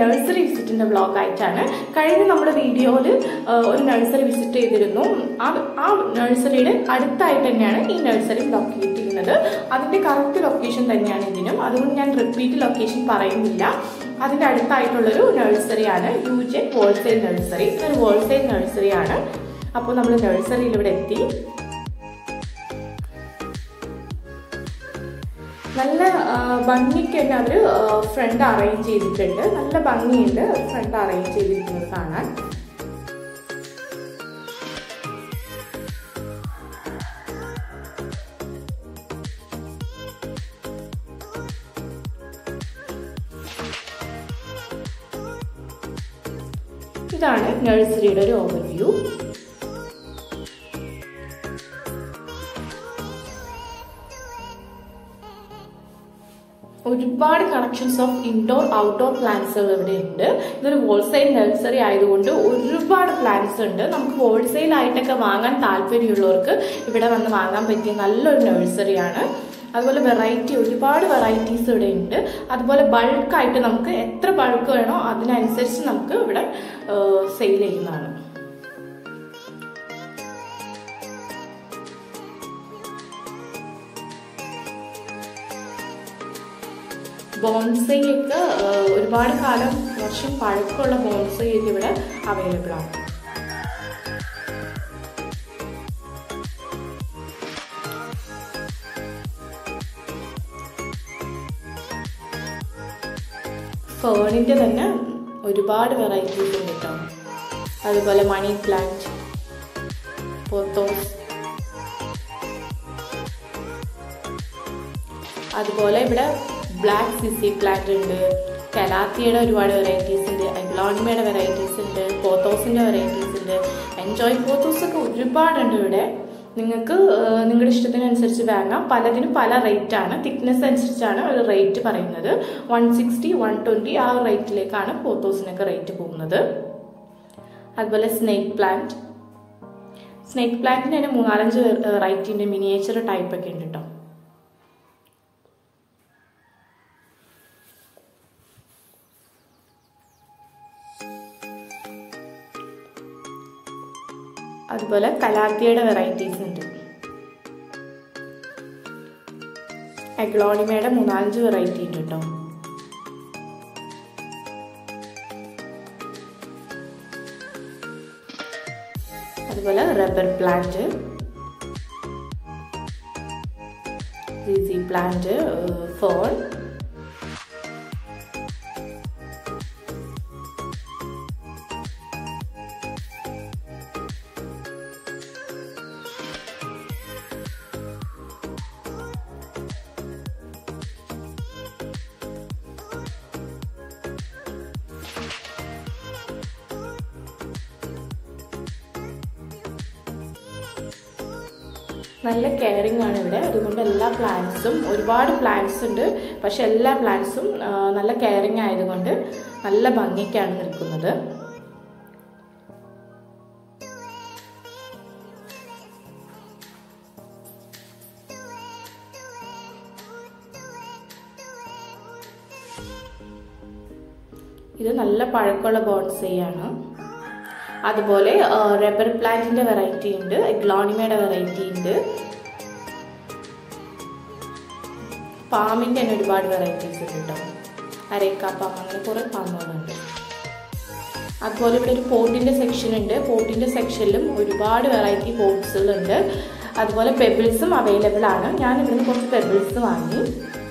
nursery വിസിറ്റിന്റെ blog ആയിട്ടാണ് കഴിഞ്ഞ നമ്മുടെ വീഡിയോയിൽ ഒരു നഴ്സറി വിസിറ്റ് ചെയ്തിരുന്നു ആ ആ നഴ്സറിയുടെ അടുത്തായിട്ട് തന്നെയാണ് ഈ നഴ്സറി ലൊക്കേറ്റ് ചെയ്യുന്നത് അതിന്റെ കറക്റ്റ് ലൊക്കേഷൻ തന്നെയാണ് ഇതിനും അതുകൊണ്ട് ഞാൻ റിപ്പീറ്റ് ലൊക്കേഷൻ പറയുന്നില്ല അതിന്റെ അടുത്തായിട്ടുള്ളൊരു നഴ്സറിയാണ് യു ജെ ഹോൾസെയിൽ നഴ്സറി ഇതൊരു ഹോൾസെയിൽ നഴ്സറിയാണ് അപ്പോൾ നമ്മൾ നഴ്സറിയിൽ ഇവിടെ എത്തി നല്ല ആ, ഭംഗിക്ക് തന്നെ അവർ ഫ്രണ്ട് അറേഞ്ച് ചെയ്തിട്ടുണ്ട് നല്ല ഭംഗിയുണ്ട് ഫ്രണ്ട് അറേഞ്ച് ചെയ്തിരിക്കുന്നത് കാണാൻ ഇതാണ് നഴ്സറിയുടെ ഒരു ഓവർവ്യൂ ഒരുപാട് കളക്ഷൻസ് ഓഫ് ഇൻഡോർ ഔട്ട്ഡോർ പ്ലാന്റ്സുകൾ ഇവിടെ ഉണ്ട് ഇതൊരു ഹോൾസെയിൽ നഴ്സറി ആയതുകൊണ്ട് ഒരുപാട് പ്ലാന്റ്സ് ഉണ്ട് നമുക്ക് ഹോൾസെയിൽ ആയിട്ടൊക്കെ വാങ്ങാൻ താല്പര്യമുള്ളവർക്ക് ഇവിടെ വന്ന് വാങ്ങാൻ പറ്റിയ നല്ലൊരു നഴ്സറിയാണ് അതുപോലെ വെറൈറ്റി ഒരുപാട് വെറൈറ്റീസ് ഇവിടെ ഉണ്ട് അതുപോലെ ബൾക്കായിട്ട് നമുക്ക് എത്ര ബൾക്ക് വേണോ അതിനനുസരിച്ച് നമുക്ക് ഇവിടെ സെയിൽ ചെയ്യുന്നതാണ് ബോൺസൈ ഒക്കെ ഏഹ്, ഒരുപാട് കാലം വർഷം പഴക്കമുള്ള ബോൺസൈ ഒക്കെ ഇവിടെ അവൈലബിൾ ആണ് ഫേണിന്റെ തന്നെ ഒരുപാട് വെറൈറ്റീസ് ഉണ്ട് കേട്ടോ അതുപോലെ മണി പ്ലാന്റ് പോത്തോസ് അതുപോലെ ഇവിടെ ബ്ലാക്ക് സിസി പ്ലാന്റ് ഉണ്ട് കലാത്തിയുടെ ഒരുപാട് വെറൈറ്റീസ് ഉണ്ട് അഗ്ലോണിമയുടെ വെറൈറ്റീസ് ഉണ്ട് പോത്തോസിന്റെ വെറൈറ്റീസ് ഉണ്ട് എൻജോയ് പോത്തോസ് ഒക്കെ ഒരുപാടുണ്ട് ഇവിടെ നിങ്ങൾക്ക് ഏഹ്, നിങ്ങളുടെ ഇഷ്ടത്തിനനുസരിച്ച് വാങ്ങാം പലതിനും പല റേറ്റ് ആണ് തിക്നെസ് അനുസരിച്ചാണ് ഒരു റേറ്റ് പറയുന്നത് വൺ സിക്സ്റ്റി വൺ ട്വൻറ്റി ആ റേറ്റിലേക്കാണ് പോത്തോസിനൊക്കെ റേറ്റ് പോകുന്നത് അതുപോലെ സ്നേക്ക് പ്ലാന്റ് സ്നേക്ക് പ്ലാന്റിന് തന്നെ മൂന്നാലഞ്ച് റൈറ്റിന്റെ മിനിയേച്ചർ ടൈപ്പ് ഒക്കെ ഉണ്ട് കേട്ടോ അതുപോലെ കലാത്തിയുടെ വെറൈറ്റീസ് ഉണ്ട് എഗ്ലോണിമയുടെ മൂന്നാലഞ്ച് വെറൈറ്റി ഉണ്ട് കേട്ടോ അതുപോലെ rubber plant C plant fern നല്ല കെയറിങ് ആണ് ഇവിടെ അതുകൊണ്ട് എല്ലാ പ്ലാന്റ്സും ഒരുപാട് പ്ലാന്റ്സ് ഉണ്ട് പക്ഷെ എല്ലാ പ്ലാന്റ്സും നല്ല കെയറിങ് ആയതുകൊണ്ട് നല്ല ഭംഗിക്കാണ് നിൽക്കുന്നത് ഇത് നല്ല പഴക്കമുള്ള ബോൺസൈ ആണ് അതുപോലെ റബ്ബർ പ്ലാന്റിന്റെ വെറൈറ്റി ഉണ്ട് ഗ്ലോണിമയുടെ വെറൈറ്റി ഉണ്ട് പാമ്പിന്റെ തന്നെ ഒരുപാട് വെറൈറ്റീസ് ഉണ്ട് കേട്ടോ അരേക്ക പാമ്പ് അങ്ങനെ കുറെ പാമ്പുകളുണ്ട് അതുപോലെ ഇവിടെ ഒരു പോട്ടിന്റെ സെക്ഷൻ ഉണ്ട് പോട്ടിന്റെ സെക്ഷനിലും ഒരുപാട് വെറൈറ്റി പോട്ട്സുകളുണ്ട് അതുപോലെ പെബിൾസും അവൈലബിൾ ആണ് ഞാൻ ഇവിടുന്ന് കുറച്ച് പെബിൾസ് വാങ്ങി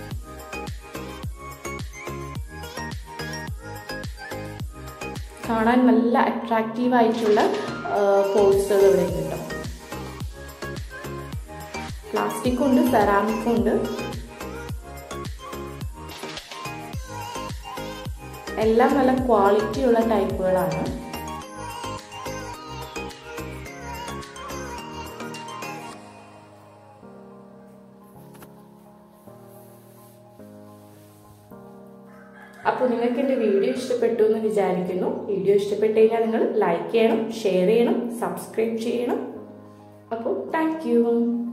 കാണാൻ നല്ല അട്രാക്റ്റീവ് ആയിട്ടുള്ള പോട്ട്സുകൾ ഇവിടെ കിട്ടും പ്ലാസ്റ്റിക്കും ഉണ്ട് സെറാമിക്കും ഉണ്ട് എല്ലാം നല്ല ക്വാളിറ്റി ഉള്ള ടൈപ്പുകളാണ് അപ്പോൾ നിങ്ങൾക്ക് എൻ്റെ വീഡിയോ ഇഷ്ടപ്പെട്ടു എന്ന് വിചാരിക്കുന്നു വീഡിയോ ഇഷ്ടപ്പെട്ടു കഴിഞ്ഞാൽ നിങ്ങൾ ലൈക്ക് ചെയ്യണം ഷെയർ ചെയ്യണം സബ്സ്ക്രൈബ് ചെയ്യണം അപ്പോൾ താങ്ക് യു